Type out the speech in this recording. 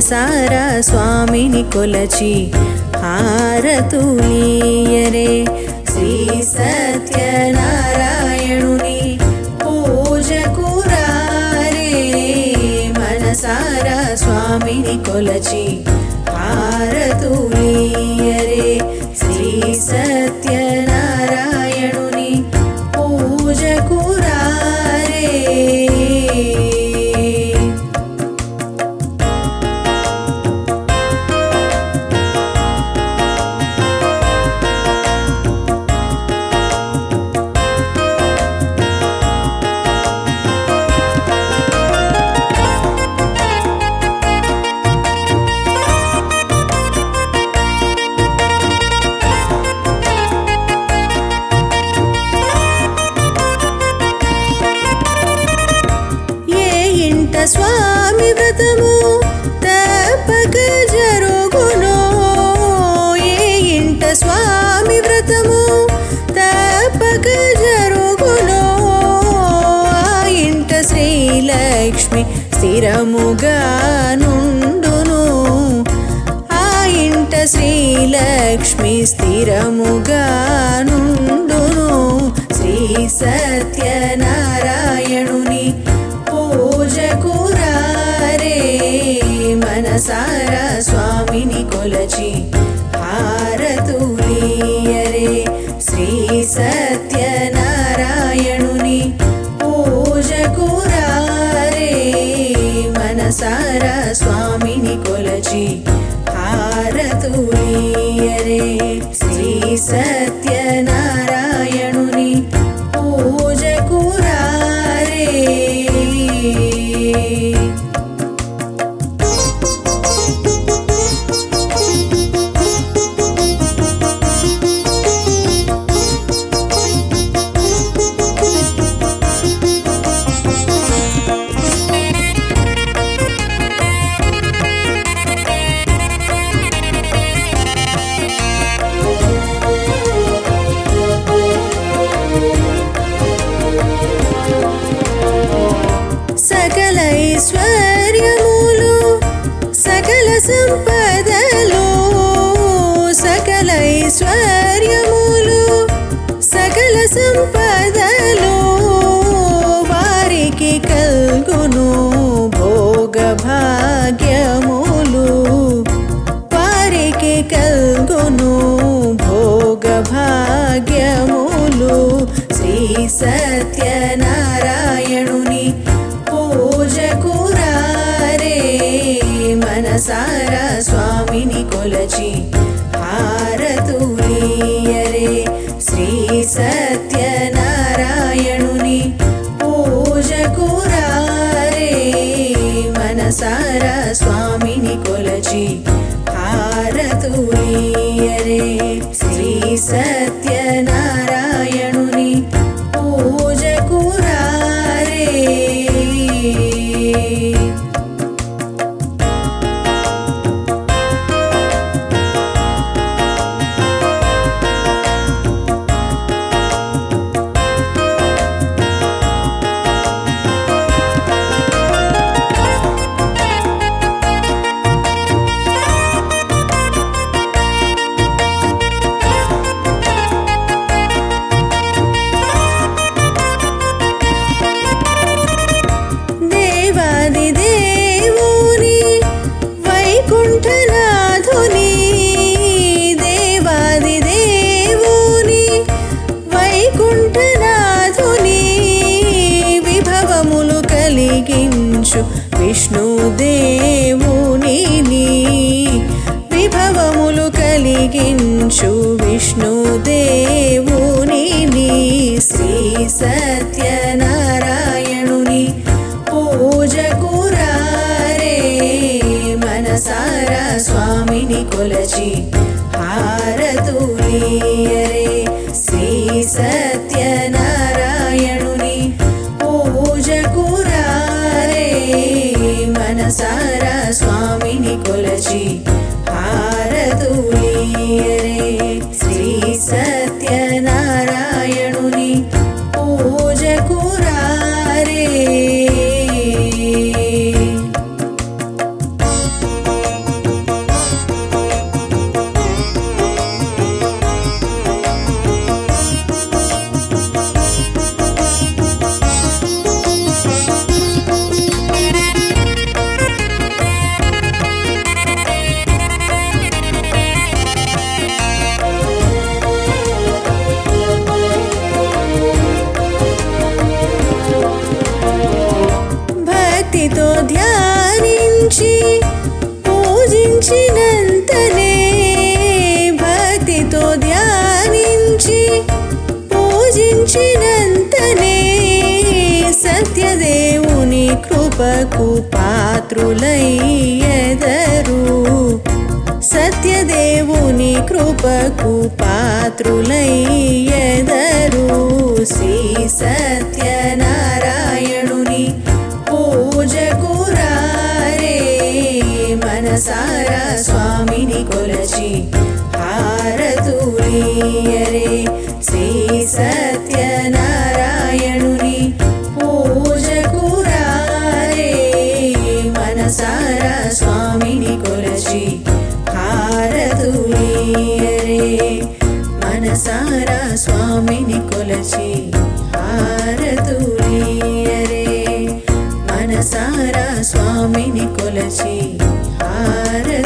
మనసారా స్వామిని కొలచి హారతులీయరే శ్రీ సత్యనారాయణుని పూజకు రారే మనసారా స్వామిని కొలచి హారతులీయరే శ్రీ సత్యనారాయణుని పూజకు రారే ఏ ఇంట స్వామి వ్రతము తప్పక జరుగునో ఏ ఇంట స్వామి వ్రతము తప్పక జరుగునో ఆ ఇంట శ్రీలక్ష్మి స్థిరముగా నుండును ఆ ఇంట శ్రీలక్ష్మి స్థిరముగా నుండును శ్రీ సత్యనారాయణుని పూజకు రారే మనసారా స్వామిని కొలచి హారతులీయరే శ్రీ సత్యనారాయణుని పూజకు రారే మనసారా స్వామిని కొలచి హారతులీయరే శ్రీ సత్యనారాయణుని పూజకు రారే సకల ఐశ్వర్యములు సకల సంపదలు సకల ఐశ్వర్యములు సకల సంపదలు వారికి కల్గును భోగ భాగ్యములు వారికి కల్గును భోగ భాగ్యములు శ్రీ సత్యనారాయణుని పూజకు రారే మనసారా స్వామిని కొలచి హారతులీయరే శ్రీ సత్యనారాయణుని పూజకు రారే మనసారా స్వామిని కొలచి హారతులీయరే శ్రీ సత్యనారాయణుని పూజకు రారే దేవాది దేవుని వైకుంఠనాథుని దేవాది దేవుని వైకుంఠనాథుని విభవములు కలిగించు విష్ణుదేవుని విభవములు కలిగించు విష్ణుదేవుని శ్రీ సత్యనారాయణుని పూజకు రారే మనసారా స్వామిని కొలచి హారతులీయరే శ్రీ సత్యనారాయణుని పూజకు రారే మనసారా స్వామిని కొలచి హారతులీయరే శ్రీ సత్యనారాయణుని పూజకు రారే కృపకు పాత్రులయ్యెదరు సత్యదేవుని కృపకు పాత్రులయ్యెదరు శ్రీ సత్యనారాయణుని పూజకు రారే మనసారా స్వామిని కొలచి హారతులీయరే శ్రీ సత్యనారాయణుని పూజకు రారే మనసారా స్వామిని కొలచి హారతులీయరే మనసారా స్వామిని కొలచి హారతులీయరే మనసారా స్వామిని కొలచి హారతులీయరే